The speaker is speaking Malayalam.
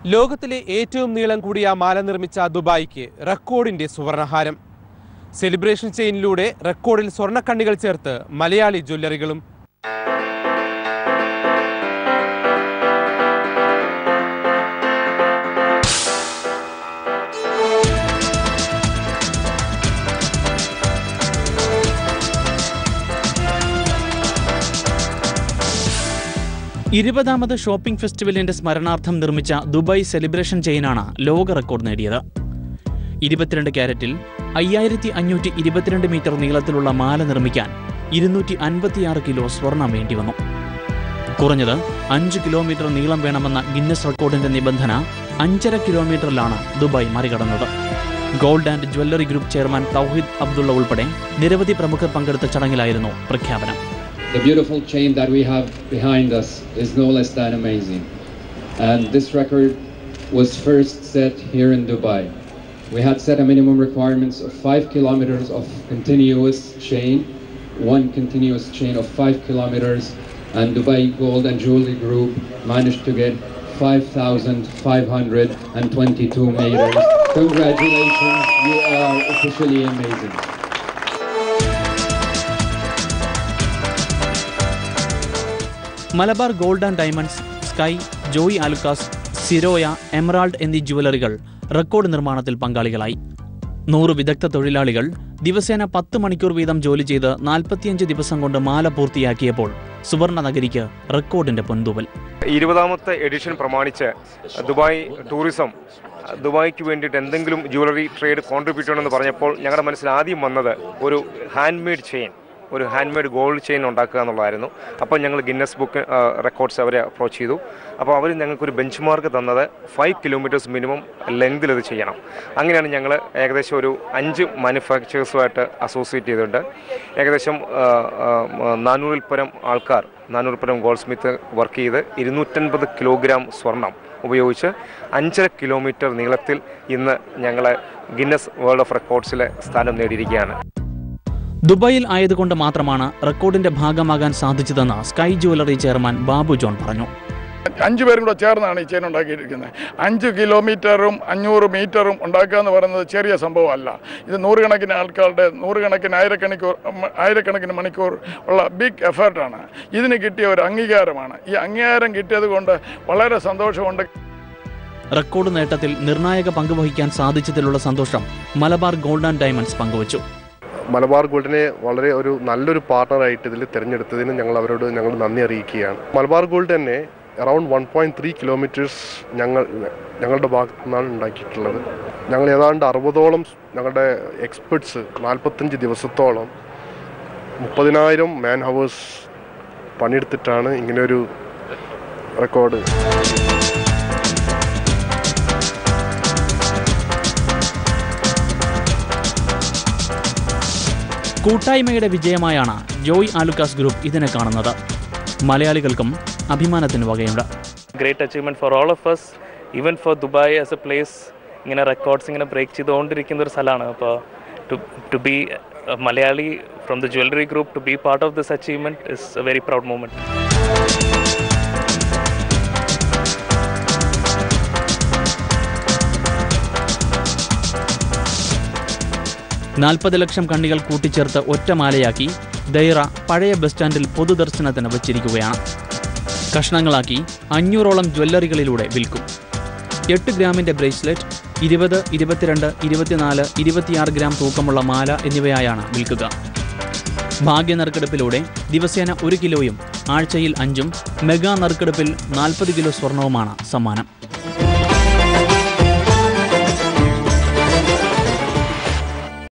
ലോകത്തിലെ ഏറ്റവും നീളം കൂടിയ മാല നിർമ്മിച്ച ദുബായിക്ക് റെക്കോർഡിന്റെ സുവർണഹാരം സെലിബ്രേഷൻ ചെയിനിലൂടെ റെക്കോർഡിൽ സ്വർണ്ണക്കണ്ണികൾ ചേർത്ത് മലയാളി ജ്വല്ലറികളും ഇരുപതാമത് ഷോപ്പിംഗ് ഫെസ്റ്റിവലിന്റെ സ്മരണാർത്ഥം നിർമ്മിച്ച ദുബായ് സെലിബ്രേഷൻ ചെയിനാണ് ലോക റെക്കോർഡ് നേടിയത് ഇരുപത്തിരണ്ട് ക്യാരറ്റിൽ അയ്യായിരത്തി അഞ്ഞൂറ്റി ഇരുപത്തിരണ്ട് മീറ്റർ നീളത്തിലുള്ള മാല നിർമ്മിക്കാൻ ഇരുന്നൂറ്റി അൻപത്തിയാറ് കിലോ സ്വർണം വേണ്ടിവന്നു കുറഞ്ഞത് അഞ്ച് കിലോമീറ്റർ നീളം വേണമെന്ന ഗിന്നസ് റെക്കോർഡിന്റെ നിബന്ധന അഞ്ചര കിലോമീറ്ററിലാണ് ദുബായ് മറികടന്നത് gold and jewellery group chairman Tawhid Abdullah ഉൾപ്പെടെ നിരവധി പ്രമുഖർ പങ്കെടുത്ത ചടങ്ങിലായിരുന്നു പ്രഖ്യാപനം The beautiful chain that we have behind us is no less than amazing. And this record was first set here in Dubai. We had set a minimum requirements of 5 kilometers of continuous chain, one continuous chain of 5 kilometers, and Dubai Gold and Jewelry Group managed to get 5,522 meters. Congratulations, you are officially amazing. Malabar gold and diamonds Sky Joy Alukkas Siroya emerald എന്നീ ജുവലറികൾ റെക്കോർഡ് നിർമ്മാണത്തിൽ പങ്കാളികളായി നൂറ് വിദഗ്ധ തൊഴിലാളികൾ ദിവസേന പത്ത് മണിക്കൂർ വീതം ജോലി ചെയ്ത് നാൽപ്പത്തിയഞ്ച് ദിവസം കൊണ്ട് മാല പൂർത്തിയാക്കിയപ്പോൾ സുവർണ നഗരിക്ക് റെക്കോർഡിന്റെ പൊൻതൂവൽ ഇരുപതാമത്തെ എഡിഷൻ പ്രമാണിച്ച് ദുബായ് ടൂറിസം ദുബായ്ക്ക് വേണ്ടിയിട്ട് എന്തെങ്കിലും ജുവലറി ട്രേഡ് കോൺട്രിബ്യൂട്ട് ചെയ്യണമെന്ന് പറഞ്ഞപ്പോൾ ഞങ്ങളുടെ മനസ്സിൽ ആദ്യം വന്നത് ഒരു ഹാൻഡ് മെയ്ഡ് ചെയിൻ ഒരു ഹാൻഡ് മെയ്ഡ് ഗോൾഡ് ചെയിൻ ഉണ്ടാക്കുക എന്നുള്ളതായിരുന്നു അപ്പോൾ ഞങ്ങൾ ഗിന്നസ് ബുക്ക് റെക്കോർഡ്സ് അവരെ അപ്രോച്ച് ചെയ്തു അപ്പോൾ അവർ ഞങ്ങൾക്കൊരു ബെഞ്ച് മാർക്ക് തന്നത് ഫൈവ് കിലോമീറ്റേഴ്സ് മിനിമം ലെങ്തിൽ ഇത് ചെയ്യണം അങ്ങനെയാണ് ഞങ്ങൾ ഏകദേശം ഒരു അഞ്ച് മാനുഫാക്ചേഴ്സുമായിട്ട് അസോസിയേറ്റ് ചെയ്തിട്ടുണ്ട് ഏകദേശം ആ, ആ, നാനൂറിൽ പരം ആൾക്കാർ നാനൂറിൽ പരം ഗോൾഡ് സ്മിത്ത് വർക്ക് ചെയ്ത് ഇരുന്നൂറ്റൻപത് കിലോഗ്രാം സ്വർണം ഉപയോഗിച്ച് അഞ്ചര കിലോമീറ്റർ നീളത്തിൽ ഇന്ന് ഞങ്ങൾ ഗിന്നസ് വേൾഡ് ഓഫ് റെക്കോർഡ്സിലെ സ്ഥാനം നേടിയിരിക്കുകയാണ് ദുബായിൽ ആയതുകൊണ്ട് മാത്രമാണ് റെക്കോർഡിന്റെ ഭാഗമാകാൻ സാധിച്ചതെന്ന് Sky jewellery chairman Babu John പറഞ്ഞു അഞ്ച് പേരും കൂടെ ചേർന്നാണ് ഈ ചെയിൻ ഉണ്ടാക്കിയിരിക്കുന്നത് അഞ്ച് കിലോമീറ്ററും അഞ്ഞൂറ് മീറ്ററും ഉണ്ടാക്കുക എന്ന് പറയുന്നത് ചെറിയ സംഭവമല്ല ഇത് നൂറുകണക്കിന് ആൾക്കാരുടെ നൂറുകണക്കിന് ആയിരക്കണക്കിന് ആയിരക്കണക്കിന് മണിക്കൂർ ഉള്ള ബിഗ് എഫേർട്ടാണ് ഇതിന് കിട്ടിയ ഒരു അംഗീകാരമാണ് ഈ അംഗീകാരം കിട്ടിയത് കൊണ്ട് വളരെ സന്തോഷമുണ്ട് റെക്കോർഡ് നേട്ടത്തിൽ നിർണായക പങ്കുവഹിക്കാൻ സാധിച്ചതിലുള്ള സന്തോഷം മലബാർ ഗോൾഡ് ആൻഡ് ഡയമണ്ട്സ് പങ്കുവച്ചു മലബാർ ഗോൾഡിനെ വളരെ ഒരു നല്ലൊരു പാർട്ണറായിട്ട് ഇതിൽ തിരഞ്ഞെടുത്തതിന് ഞങ്ങൾ അവരോട് ഞങ്ങൾ നന്ദി അറിയിക്കുകയാണ് മലബാർ ഗോൾഡ് തന്നെ around one point three kilometres ഞങ്ങൾ ഞങ്ങളുടെ ഭാഗത്തു നിന്നാണ് ഉണ്ടാക്കിയിട്ടുള്ളത് ഞങ്ങൾ ഏതാണ്ട് അറുപതോളം ഞങ്ങളുടെ എക്സ്പെർട്സ് നാൽപ്പത്തഞ്ച് ദിവസത്തോളം മുപ്പതിനായിരം മാൻ ഹവേഴ്സ് പണിയെടുത്തിട്ടാണ് ഇങ്ങനെയൊരു റെക്കോർഡ് കൂട്ടായ്മയുടെ വിജയമായാണ് ജോയ് ആലുക്കാസ് ഗ്രൂപ്പ് ഇതിനെ കാണുന്നത് മലയാളികൾക്കും അഭിമാനത്തിന് വകയുണ്ട് great achievement for all of us even for Dubai as a place ഇങ്ങനെ റെക്കോർഡ്സ് ഇങ്ങനെ ബ്രേക്ക് ചെയ്തുകൊണ്ടിരിക്കുന്ന ഒരു സ്ഥലമാണ് അപ്പോൾ to to be Malayali from the jewellery group to be part of this achievement is a very proud moment നാൽപ്പത് ലക്ഷം കണ്ണികൾ കൂട്ടിച്ചേർത്ത് ഒറ്റമാലയാക്കി ദൈറ പഴയ ബസ് സ്റ്റാൻഡിൽ പൊതുദർശനത്തിന് വച്ചിരിക്കുകയാണ് കഷ്ണങ്ങളാക്കി അഞ്ഞൂറോളം ജ്വല്ലറികളിലൂടെ വിൽക്കും എട്ട് ഗ്രാമിന്റെ ബ്രേസ്ലെറ്റ് ഇരുപത് ഇരുപത്തിരണ്ട് ഇരുപത്തിനാല് ഇരുപത്തിയാറ് ഗ്രാം തൂക്കമുള്ള മാല എന്നിവയായാണ് വിൽക്കുക ഭാഗ്യ നറുക്കെടുപ്പിലൂടെ ദിവസേന ഒരു കിലോയും ആഴ്ചയിൽ അഞ്ചും മെഗാ നറുക്കെടുപ്പിൽ നാൽപ്പത് കിലോ സ്വർണവുമാണ് സമ്മാനം